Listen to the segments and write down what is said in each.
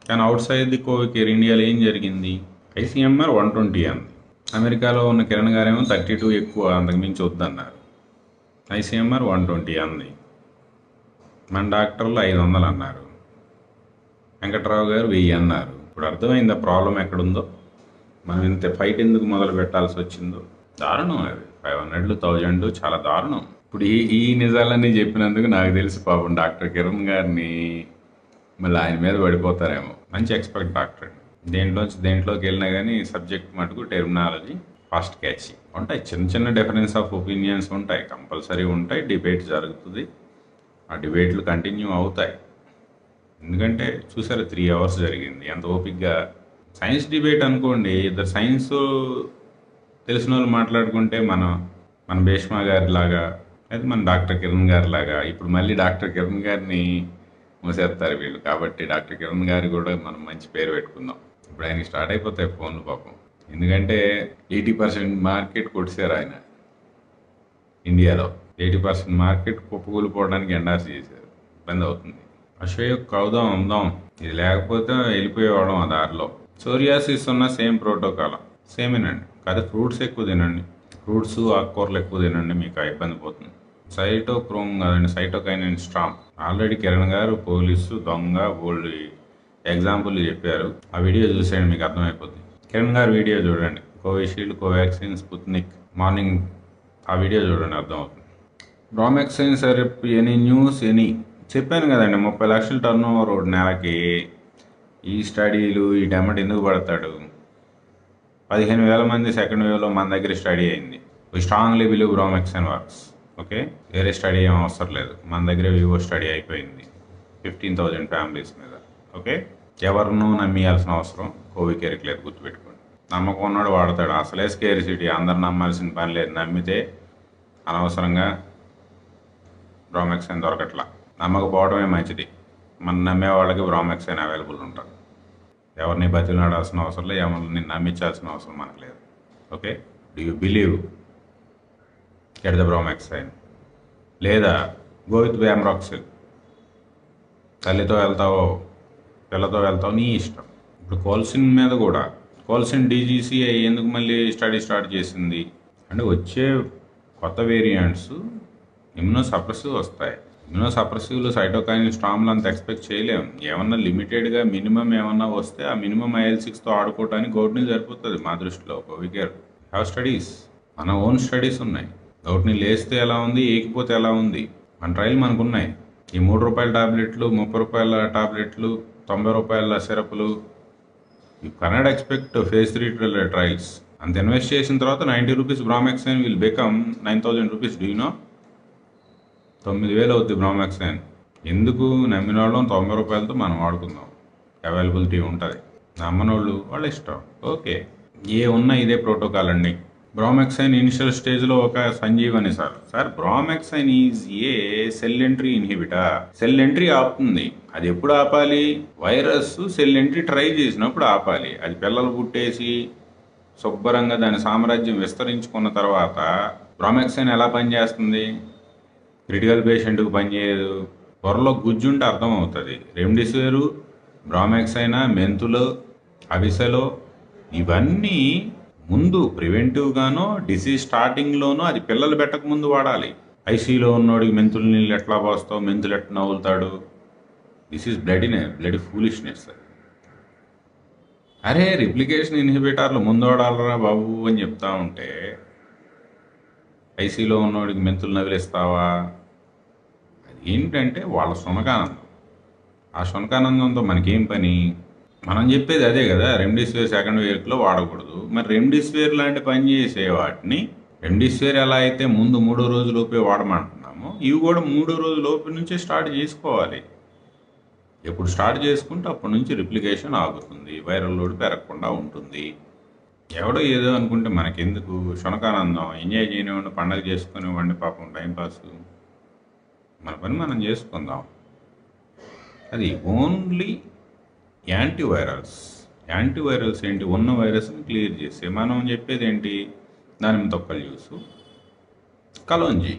కానీ out side the కోవికేర్ ఇండియాలో ఏం జరిగింది ఐసీఎంఆర్ వన్ ట్వంటీ అంది అమెరికాలో ఉన్న కిరణ్ గారేమో థర్టీ టూ ఎక్కువ అంతకు మించి వద్దన్నారు ఐసీఎంఆర్ వన్ ట్వంటీ అంది మన డాక్టర్లు ఐదు వందలు అన్నారు వెంకట్రావు గారు వెయ్యి అన్నారు ఇప్పుడు అర్థమైందా ప్రాబ్లం ఎక్కడుందో మనం ఇంత ఫైట్ ఎందుకు మొదలు పెట్టాల్సి వచ్చిందో దారుణం అది ఫైవ్ హండ్రెడ్లు థౌజండ్ చాలా దారుణం ఇప్పుడు ఈ ఈ నిజాలన్నీ చెప్పినందుకు నాకు తెలిసి పాపం డాక్టర్ కిరణ్ గారిని మళ్ళీ ఆయన మీద పడిపోతారేమో మంచి ఎక్స్పర్ట్ డాక్టర్ దేంట్లోంచి దేంట్లోకి వెళ్ళినా కానీ సబ్జెక్ట్ మటుకు టెర్మినాలజీ ఫాస్ట్ క్యాచ్ ఉంటాయి చిన్న చిన్న డిఫరెన్స్ ఆఫ్ ఒపీనియన్స్ ఉంటాయి కంపల్సరీ ఉంటాయి డిబేట్ జరుగుతుంది ఆ డిబేట్లు కంటిన్యూ అవుతాయి ఎందుకంటే చూసారు త్రీ అవర్స్ జరిగింది ఎంత ఓపిక్గా సైన్స్ డిబేట్ అనుకోండి ఇద్దరు సైన్స్ తెలిసిన వాళ్ళు మాట్లాడుకుంటే మన మన భీష్మ గారి లాగా అయితే మన డాక్టర్ కిరణ్ గారి లాగా ఇప్పుడు మళ్ళీ డాక్టర్ కిరణ్ గారిని మూసేస్తారు వీళ్ళు కాబట్టి డాక్టర్ కిరణ్ గారి కూడా మనం మంచి పేరు పెట్టుకుందాం ఇప్పుడు ఆయనకి స్టార్ట్ అయిపోతాయి ఫోన్లు పాపం ఎందుకంటే ఎయిటీ పర్సెంట్ మార్కెట్ కొట్టేశారు ఆయన ఇండియాలో ఎయిటీ పర్సెంట్ మార్కెట్ కుప్పకూలిపోవడానికి ఎండార్స్ చేశారు ఇబ్బంది అవుతుంది అశోక్ కవుదాం ఉందాం ఇది లేకపోతే వెళ్ళిపోయేవాళ్ళం ఆ దారిలో సోరియాసిస్ ఉన్న సేమ్ ప్రోటోకాల్ సేమేనండి కాదు ఫ్రూట్స్ ఎక్కువ తినండి ఫ్రూట్స్ ఆకుకూరలు ఎక్కువ తినండి మీకు ఆ ఇబ్బంది పోతుంది సైటోక్రోమ్ కాదండి సైటోకైన్ స్ట్రామ్ ఆల్రెడీ కిరణ్ గారు పోలీసు దొంగ ఓల్డ్ ఎగ్జాంపుల్ చెప్పారు ఆ వీడియో చూసేయండి మీకు అర్థమైపోతుంది కిరణ్ గారు వీడియో చూడండి కోవిషీల్డ్ కోవాక్సిన్ స్పుత్నిక్ మార్నింగ్ ఆ వీడియో చూడండి అర్థమవుతుంది Bramexin syrup any news any చెప్పాను కదండి ముప్పై లక్షల టర్న్ ఓవర్ ఒకటి నెలకి ఈ స్టడీలు ఈ డెమట్ ఎందుకు పడతాడు పదిహేను వేల మంది సెకండ్ వేవ్లో మన దగ్గర స్టడీ అయింది we strongly believe Bramexin works okay వేరే స్టడీ ఏం అవసరం లేదు మన దగ్గర వివో స్టడీ అయిపోయింది ఫిఫ్టీన్ థౌజండ్ ఫ్యామిలీస్ మీద ఓకే ఎవరినూ నమ్మియాల్సిన అవసరం కోవికేర్కి లేదు గుర్తుపెట్టుకోండి నమ్మకం ఉన్నాడు వాడతాడు అసలే స్కేర్ సిటీ అందరు నమ్మాల్సిన పని లేదు నమ్మితే అనవసరంగా బ్రామెక్సైన్ దొరకట్లా నమ్మకపోవడమే మంచిది మనం నమ్మే వాళ్ళకి బ్రామెక్సైన్ అవైలబుల్ ఉంటుంది ఎవరిని బతిలాడాల్సిన అవసరం లేదు ఎవరిని నమ్మించాల్సిన అవసరం మనకు లేదు okay do you believe get the Bramexin లేదా గో విత్ బ్యామ్రాక్సిల్ తల్లితో వెళ్తావో పిల్లతో వెళ్తావో నీ ఇష్టం ఇప్పుడు కోల్సిన్ మీద కూడా కోల్సిన్ డీజీసీ ఎందుకు మళ్ళీ స్టడీ స్టార్ట్ చేసింది అంటే వచ్చే కొత్త వేరియంట్స్ ఇమ్యూనో సప్రెసివ్ వస్తాయి ఇమ్యూనో సప్రెసివ్లు సైటోకైన్ స్టామ్లు అంత ఎక్స్పెక్ట్ చేయలేము ఏమన్నా లిమిటెడ్గా మినిమం ఏమన్నా వస్తే ఆ మినిమం ఐఎల్ సిక్స్తో ఆడుకోవడానికి గౌట్ని సరిపోతుంది మా దృష్టిలో కోవికేర్ హ్యావ్ స్టడీస్ మన ఓన్ స్టడీస్ ఉన్నాయి గౌట్ని లేస్తే ఎలా ఉంది ఏకిపోతే ఎలా ఉంది మన ట్రయల్ మనకు ఉన్నాయి ఈ మూడు రూపాయల టాబ్లెట్లు ముప్పై రూపాయల టాబ్లెట్లు తొంభై రూపాయల సిరప్లు you cannot expect phase three trials అంత ఇన్వెస్ట్ చేసిన తర్వాత ninety rupees Bramexin will become nine thousand rupees do know తొమ్మిది వేలు అవుద్ది బ్రామెక్సైన్ ఎందుకు నమ్మిన వాళ్ళం తొంభై రూపాయలతో మనం వాడుకుందాం అవైలబిలిటీ ఉంటుంది నమ్మనోళ్ళు వాళ్ళ ఇష్టం ఓకే ఏ ఉన్నా ఇదే ప్రోటోకాల్ అండి బ్రామెక్సైన్ ఇనిషియల్ స్టేజ్లో ఒక సంజీవని sir sir Bramexin is a cell entry inhibitor cell entry ఆపుతుంది అది ఎప్పుడు ఆపాలి వైరస్ సెల్ ఎంట్రీ ట్రై చేసినప్పుడు ఆపాలి అది పిల్లలు పుట్టేసి శుభ్రంగా దాని సామ్రాజ్యం విస్తరించుకున్న తర్వాత బ్రామెక్సైన్ ఎలా పనిచేస్తుంది క్రిటికల్ పేషెంట్కి పనిచేయదు త్వరలో గుజ్జుంటే అర్థమవుతుంది రెమ్డెసివిర్ బ్రామెక్స్ అయినా మెంతులు అవిసెలో ఇవన్నీ ముందు ప్రివెంటివ్గానో డిసీజ్ స్టార్టింగ్లోనో అది పిల్లలు పెట్టక ముందు వాడాలి ఐసీలో ఉన్నోడికి మెంతుల నీళ్ళు ఎట్లా పోస్తావు మెంతులు ఎట్లా నవ్వులుతాడు this is blood in blood foolishness అరే రిప్లికేషన్ ఇన్హిబిటార్లు ముందు వాడాలరా బాబు అని చెప్తా ఉంటే ఐసీలో ఉన్నోడికి మెంతులు నవిలిస్తావా అది ఏంటంటే వాళ్ళ శునకానందం ఆ శునకానందంతో మనకేం పని మనం చెప్పేది అదే కదా రెమ్డెసివిర్ సెకండ్ వేవ్లో వాడకూడదు మరి రెమ్డెసివిర్ లాంటి పని చేసే వాటిని రెమ్డెసివిర్ ఎలా అయితే ముందు మూడో రోజు లోపే వాడమంటున్నామో ఇవి కూడా మూడో రోజు లోపు నుంచే స్టార్ట్ చేసుకోవాలి ఎప్పుడు స్టార్ట్ చేసుకుంటే అప్పటి నుంచి రిప్లికేషన్ ఆగుతుంది వైరల్ లోడ్ పెరగకుండా ఉంటుంది ఎవడో ఏదో అనుకుంటే మనకెందుకు శునకానందం ఎంజాయ్ చేయనివ్వండి పండగ చేసుకునివ్వండి పాపం టైంపాస్ మన పని మనం చేసుకుందాం అది ఓన్లీ యాంటీవైరల్స్ యాంటీవైరల్స్ ఏంటి ఉన్న వైరస్ని క్లియర్ చేసే మనం చెప్పేది ఏంటి దానిమ్మ తొక్కలు జ్యూసు కలోంజీ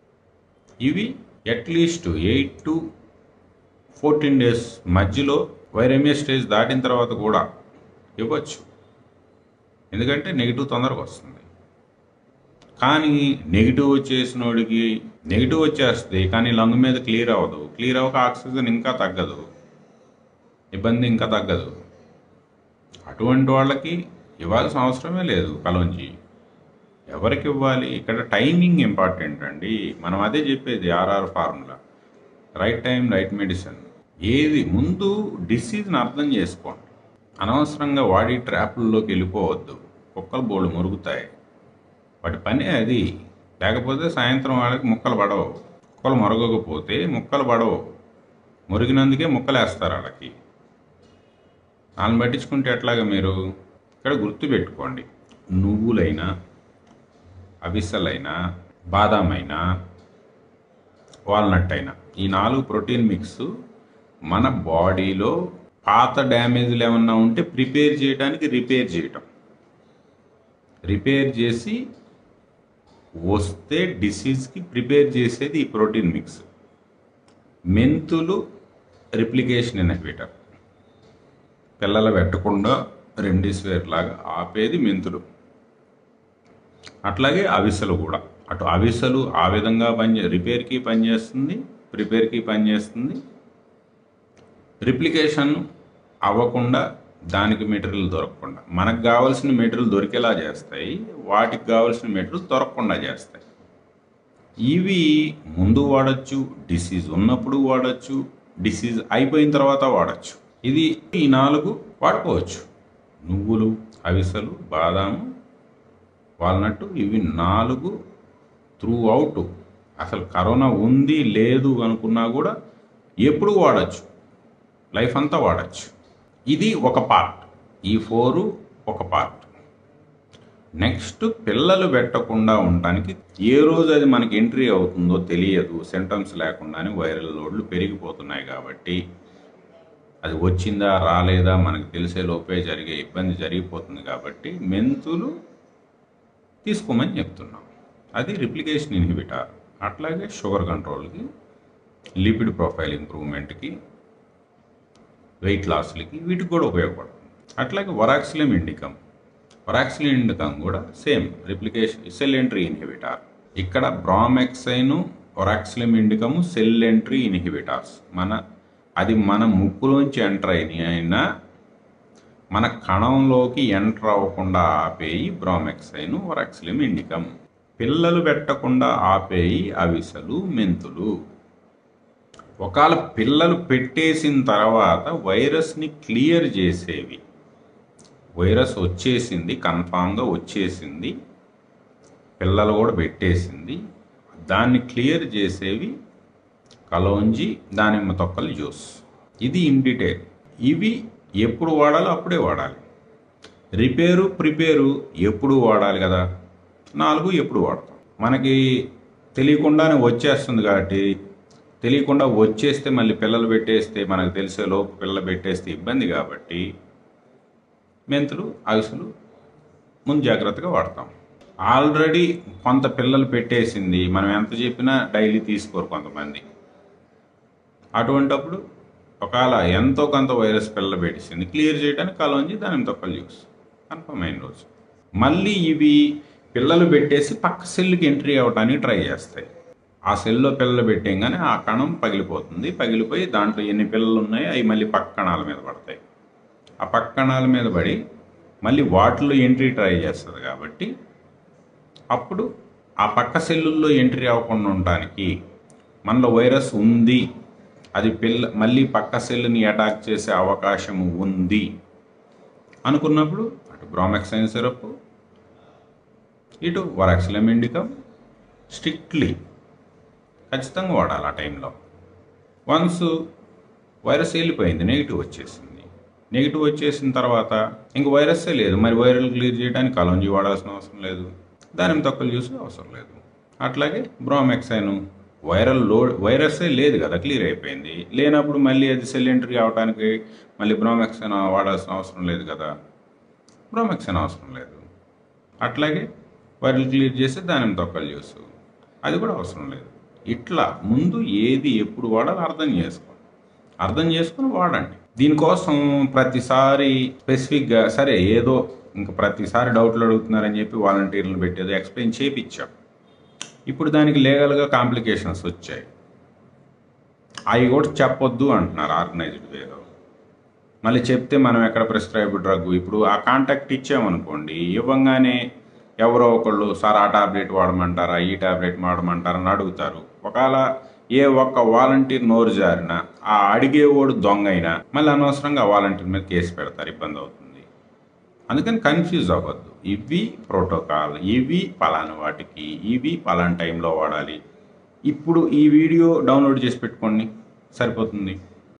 ఇవి at least eight to fourteen days మధ్యలో వైరమియా స్టేజ్ దాటిన తర్వాత కూడా ఇవ్వచ్చు ఎందుకంటే నెగిటివ్ తొందరగా వస్తుంది కానీ నెగిటివ్ వచ్చేసినోడికి నెగిటివ్ వచ్చేస్తుంది కానీ లంగ్ మీద క్లియర్ అవ్వదు క్లియర్ అవ్వక ఆక్సిజన్ ఇంకా తగ్గదు ఇబ్బంది ఇంకా తగ్గదు అటువంటి వాళ్ళకి ఇవ్వాల్సిన అవసరమే లేదు కలోంజీ ఎవరికి ఇవ్వాలి ఇక్కడ టైమింగ్ ఇంపార్టెంట్ అండి మనం అదే చెప్పేది RR formula right time right medicine ఏది ముందు డిసీజ్ని అర్థం చేసుకోండి అనవసరంగా వాడి ట్రాప్లలోకి వెళ్ళిపోవద్దు కుక్కలు బోళ్ళు మురుగుతాయి వాటి పని అది లేకపోతే సాయంత్రం వాళ్ళకి ముక్కలు పడవు కుక్కలు మొరగకపోతే ముక్కలు పడవు మురిగినందుకే ముక్కలు వేస్తారు వాళ్ళకి వాళ్ళని పట్టించుకుంటే ఎట్లాగా మీరు ఇక్కడ గుర్తుపెట్టుకోండి నువ్వులైనా అవిసలైనా బాదాం అయినా వాల్నట్ అయినా ఈ నాలుగు ప్రోటీన్ మిక్స్ మన బాడీలో పాత డ్యామేజ్లు ఏమన్నా ఉంటే ప్రిపేర్ చేయడానికి రిపేర్ చేయటం రిపేర్ చేసి వస్తే డిసీజ్కి ప్రిపేర్ చేసేది ఈ ప్రోటీన్ మిక్స్ మెంతులు రిప్లికేషన్ ఇన్హిబిటర్ పిల్లలు పెట్టకుండా రెండిస్వేర్ లాగా ఆపేది మెంతులు అట్లాగే అవిసెలు కూడా అటు అవిసెలు ఆ విధంగా పని రిపేర్కి పనిచేస్తుంది ప్రిపేర్కి పనిచేస్తుంది రిప్లికేషన్ అవ్వకుండా దానికి మెటీరియల్ దొరకకుండా మనకు కావాల్సిన మెటీరియల్ దొరికేలా చేస్తాయి వాటికి కావాల్సిన మెటీరియల్ దొరకకుండా చేస్తాయి ఇవి ముందు వాడచ్చు డిసీజ్ ఉన్నప్పుడు వాడచ్చు డిసీజ్ అయిపోయిన తర్వాత వాడచ్చు ఇది ఈ నాలుగు వాడుకోవచ్చు నువ్వులు అవిసెలు బాదాము వాల్నట్ ఇవి నాలుగు త్రూ అవుట్ అసలు కరోనా ఉంది లేదు అనుకున్నా కూడా ఎప్పుడు వాడచ్చు లైఫ్ అంతా వాడచ్చు ఇది ఒక పార్ట్ ఈ ఫోరు ఒక పార్ట్ నెక్స్ట్ పిల్లలు పెట్టకుండా ఉండటానికి ఏ రోజు అది మనకి ఎంట్రీ అవుతుందో తెలియదు సింటమ్స్ లేకుండానే వైరల్ లోడ్లు పెరిగిపోతున్నాయి కాబట్టి అది వచ్చిందా రాలేదా మనకు తెలిసే లోపే జరిగే ఇబ్బంది జరిగిపోతుంది కాబట్టి మెంతులు తీసుకోమని చెప్తున్నాం అది రిప్లికేషన్ ఇన్హిబిటార్ అట్లాగే షుగర్ కంట్రోల్కి లిపిడ్ ప్రొఫైల్ ఇంప్రూవ్మెంట్కి వెయిట్ లాస్లకి వీటికి కూడా ఉపయోగపడుతుంది అట్లాగే వరాక్సిలియం ఇండికమ్ వరాక్సిలియం ఇండికమ్ కూడా same replication cell entry inhibitor ఇక్కడ బ్రామెక్సైన్ వరాక్సిలియం ఇండికము సెల్ ఎంట్రీ ఇన్హిబిటార్స్ మన అది మన ముక్కులోంచి ఎంటర్ అయినా మన కణంలోకి ఎంటర్ అవ్వకుండా ఆపేయి బ్రామెక్సైన్ వరాక్సిలియం ఇండికమ్ పిల్లలు పెట్టకుండా ఆపేయి అవిసలు మెంతులు ఒకవేళ పిల్లలు పెట్టేసిన తర్వాత వైరస్ని క్లియర్ చేసేవి వైరస్ వచ్చేసింది కన్ఫామ్గా వచ్చేసింది పిల్లలు కూడా పెట్టేసింది దాన్ని క్లియర్ చేసేవి కలోంజి దానిమ్మ తొక్కల జ్యూస్ ఇది ఇన్ డీటెయిల్ ఇవి ఎప్పుడు వాడాలో అప్పుడే వాడాలి రిపేరు ప్రిపేరు ఎప్పుడు వాడాలి కదా నాలుగు ఎప్పుడు వాడతాం మనకి తెలియకుండానే వచ్చేస్తుంది కాబట్టి తెలియకుండా వచ్చేస్తే మళ్ళీ పిల్లలు పెట్టేస్తే మనకు తెలిసే లోపు పిల్లలు పెట్టేస్తే ఇబ్బంది కాబట్టి మెంతులు అవిసెలు ముందు జాగ్రత్తగా వాడతాం ఆల్రెడీ కొంత పిల్లలు పెట్టేసింది మనం ఎంత చెప్పినా డైలీ తీసుకోరు కొంతమంది అటువంటప్పుడు ఒకవేళ ఎంతో కొంత వైరస్ పిల్లలు పెట్టేసింది క్లియర్ చేయడానికి కలోంజి దాని తొక్కలు జ్యూస్ కన్ఫర్మ్ అయిన రోజు మళ్ళీ ఇవి పిల్లలు పెట్టేసి పక్క సెల్కి ఎంట్రీ అవ్వడానికి ట్రై చేస్తాయి ఆ సెల్లో పిల్లలు పెట్టేయంగానే ఆ కణం పగిలిపోతుంది పగిలిపోయి దాంట్లో ఎన్ని పిల్లలు ఉన్నాయో అవి మళ్ళీ పక్క కణాల మీద పడతాయి ఆ పక్క కణాల మీద పడి మళ్ళీ వాటిలో ఎంట్రీ ట్రై చేస్తుంది కాబట్టి అప్పుడు ఆ పక్క సెల్లుల్లో ఎంట్రీ అవ్వకుండా ఉండటానికి మనలో వైరస్ ఉంది అది పిల్ల మళ్ళీ పక్క సెల్ని అటాక్ చేసే అవకాశం ఉంది అనుకున్నప్పుడు అటు బ్రామెక్సైన్ సిరప్ ఇటు వరాక్సిలం ఇండికం స్ట్రిక్ట్లీ ఖచ్చితంగా వాడాలి ఆ టైంలో వన్స్ వైరస్ వెళ్ళిపోయింది నెగిటివ్ వచ్చేసింది నెగిటివ్ వచ్చేసిన తర్వాత ఇంక వైరస్సే లేదు మరి వైరల్ క్లియర్ చేయడానికి కలంజీ వాడాల్సిన అవసరం లేదు దానిమ్మ తొక్కలు చూసి అవసరం లేదు అట్లాగే బ్రోమెక్సైన్ వైరల్ లోడ్ వైరస్సే లేదు కదా క్లియర్ అయిపోయింది లేనప్పుడు మళ్ళీ అది సెల్ ఎంట్రీ అవడానికి మళ్ళీ బ్రోమెక్సైన్ వాడాల్సిన అవసరం లేదు కదా బ్రోమెక్సైన్ అవసరం లేదు అట్లాగే వైరల్ క్లియర్ చేస్తే దానిమ్మ తొక్కలు చూసు అది కూడా అవసరం లేదు ఇట్లా ముందు ఏది ఎప్పుడు వాడాలో అర్థం చేసుకోండి అర్థం చేసుకుని వాడండి దీనికోసం ప్రతిసారి స్పెసిఫిక్గా సరే ఏదో ఇంకా ప్రతిసారి డౌట్లు అడుగుతున్నారని చెప్పి వాలంటీర్లను పెట్టేది ఎక్స్ప్లెయిన్ చేపించాం ఇప్పుడు దానికి లీగల్గా కాంప్లికేషన్స్ వచ్చాయి అవి కూడా చెప్పొద్దు అంటున్నారు ఆర్గనైజ్డ్ వేలో మళ్ళీ చెప్తే మనం ఎక్కడ ప్రిస్క్రైబ్ డ్రగ్ ఇప్పుడు ఆ కాంటాక్ట్ ఇచ్చామనుకోండి ఇవ్వంగానే ఎవరో ఒకళ్ళు సార్ ఆ టాబ్లెట్ వాడమంటారా ఈ టాబ్లెట్ వాడమంటారా అని అడుగుతారు ఒకవేళ ఏ ఒక్క వాలంటీర్ నోరు జారిన ఆ అడిగేవాడు దొంగ అయినా మళ్ళీ అనవసరంగా ఆ వాలంటీర్ మీద కేసు పెడతారు ఇబ్బంది అవుతుంది అందుకని కన్ఫ్యూజ్ అవ్వద్దు ఇవి ప్రోటోకాల్ ఇవి పలానా వాటికి ఇవి పలానా టైంలో వాడాలి ఇప్పుడు ఈ వీడియో డౌన్లోడ్ చేసి పెట్టుకోండి సరిపోతుంది